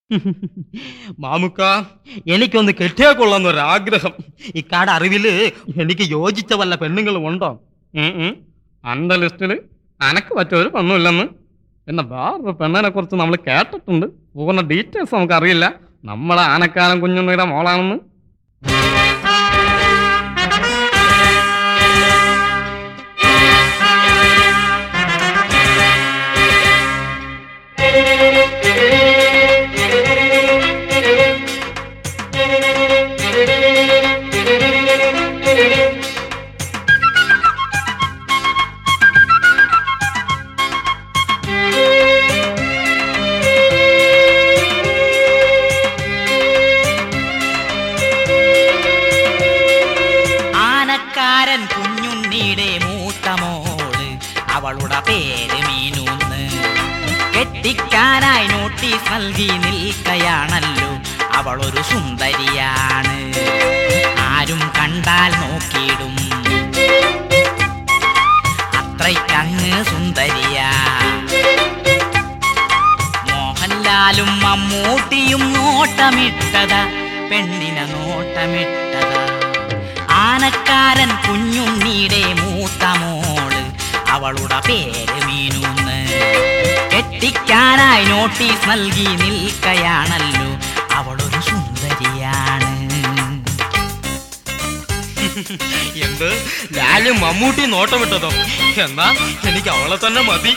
മാമുക്ക എനിക്കൊന്ന് കെട്ടിയാ കൊള്ളാന്നൊരാഗ്രഹം ഇക്കാട് അറിവില് എനിക്ക് യോജിച്ച വല്ല പെണ്ണുങ്ങളും ഉണ്ടോ ഉം ഉം. അന്റെ ലിസ്റ്റില് അനക്ക് പറ്റിയൊരു പെണ്ണുമില്ലെന്ന് പിന്നെ വേറൊരു പെണ്ണിനെ കുറിച്ച് നമ്മൾ കേട്ടിട്ടുണ്ട് പൂർണ്ണ ഡീറ്റെയിൽസ് നമുക്ക് അറിയില്ല നമ്മളെ ആനക്കാലം കുഞ്ഞുണ്ണിയുടെ മോളാണെന്ന് ആനക്കാരൻ കുഞ്ഞുണ്ണിയുടെ മൂത്ത മോള് അവളുടെ പേര് മീനൂന്ന് കെട്ടിക്കാനായി നോട്ടീസ് നൽകി നിൽക്കയാണല്ലോ അവളൊരു സുന്ദരിയാണ് ആരും കണ്ടാൽ നോക്കിയിടും അത്രയ്ക്കങ്ങ് സുന്ദരിയാ മോഹൻലാലും മമ്മൂട്ടിയും നോട്ടമിട്ടതാ പെണ്ണിനെ നോട്ടമിട്ടതാ ആനക്കാരൻ കുഞ്ഞുണ്ണിയുടെ മൂത്ത മോള് അവളുടെ പേര് മീനൂന്ന് കെട്ടിക്കാനായി നോട്ടീസ് നൽകി നിൽക്കയാണല്ലോ അവളൊരു സുന്ദരിയാണ് എന്ത് ലാലും മമ്മൂട്ടി നോട്ടം വിട്ടതോ എന്നാ എനിക്ക് അവളെ തന്നെ മതി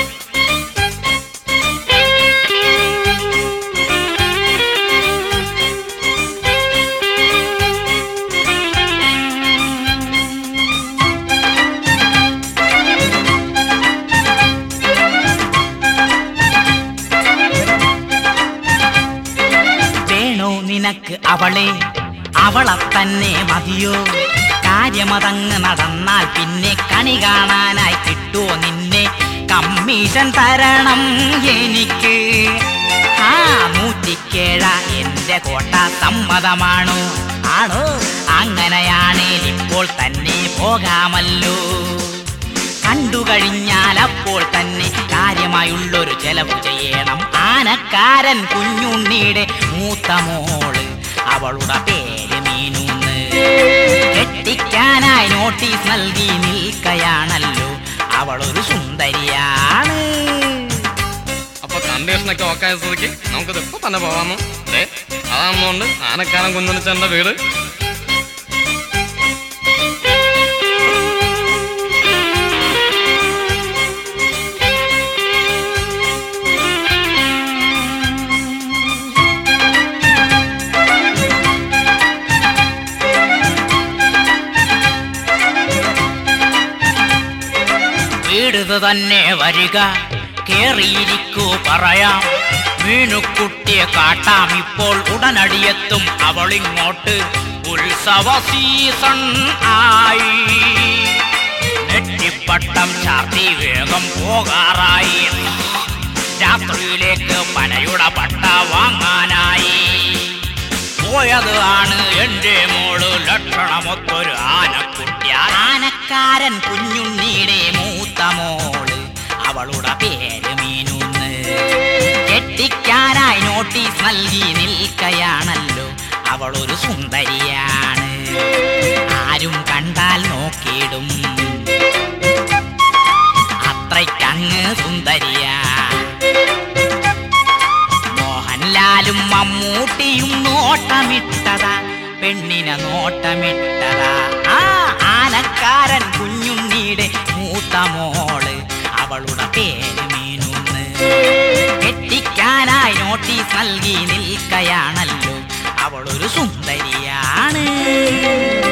വേണോ നിനക്ക് അവളെ അവളെ തന്നെ മതിയോ കാര്യമതങ്ങ് നടന്നാൽ പിന്നെ കണി കാണാനായി കിട്ടുമോ നിന്നെ കമ്മീഷൻ തരണം എനിക്ക് ആ നൂറ്റിക്കേഴ എന്റെ കോട്ട സമ്മതമാണോ ആണോ അങ്ങനെയാണേൽ ഇപ്പോൾ തന്നെ പോകാമല്ലോ കണ്ടു കഴിഞ്ഞാൽ അപ്പോൾ തന്നെ കാര്യമായുള്ളൊരു ചെലവ് ചെയ്യണം ആനക്കാരൻ കുഞ്ഞുണ്ണിയുടെ മൂത്ത മോള് അവളുടെ പേര് മീനൂന്ന് കെട്ടിക്കാനായി നോട്ടീസ് നൽകി നിൽക്കയാണല്ലോ അവളൊരു സുന്ദരിയാണ് അപ്പൊ കണ്ടീഷനൊക്കെ ഓക്കെ ആയ സ്ഥിതിക്ക് നമുക്കിത് ഇപ്പൊ തന്നെ പോവാമോ ദേ അതാണെന്നുകൊണ്ട് ആനക്കാലം കുഞ്ഞുണ്ണിച്ചന്റെ വീട് വീടുത് തന്നെ വരിക കേറിയിരിക്കൂ പറയാം മീനുക്കുട്ടിയെ കാട്ടാം ഇപ്പോൾ ഉടനടിയെത്തും അവളിങ്ങോട്ട് ഉത്സവ സീസൺ ആയി നെറ്റിപ്പട്ടം ചാർത്തി വേഗം പോകാറായി രാത്രിയിലേക്ക് പനയുടെ പട്ട വാങ്ങാനായി പോയത് ആണ് എന്റെ മോള് ലക്ഷണമൊത്തൊരു ആനക്കുട്ടി ആനക്കാരൻ കുഞ്ഞുണ്ണിയുടെ മൂത്ത മോള് അവളുടെ പേര് മീനൂന്ന് കെട്ടിക്കാനായി നോട്ടീസ് നൽകി നിൽക്കയാണല്ലോ അവളൊരു സുന്ദരിയാണ് ആരും കണ്ടാൽ നോക്കിയിടും അത്രയ്ക്കങ്ങ് സുന്ദരിയാ മോഹൻലാലും മമ്മൂട്ടിയും നോട്ടമിട്ടതാ പെണ്ണിനെ നോട്ടമിട്ടതാ ആ ആനക്കാരൻ കുഞ്ഞുണ്ണിയുടെ മൂത്ത മോള് അവളുടെ പേര് മീനൂന്ന് കെട്ടിക്കാനായി നോട്ടീസ് നൽകി നിൽക്കയാണല്ലോ അവളൊരു സുന്ദരിയാണ്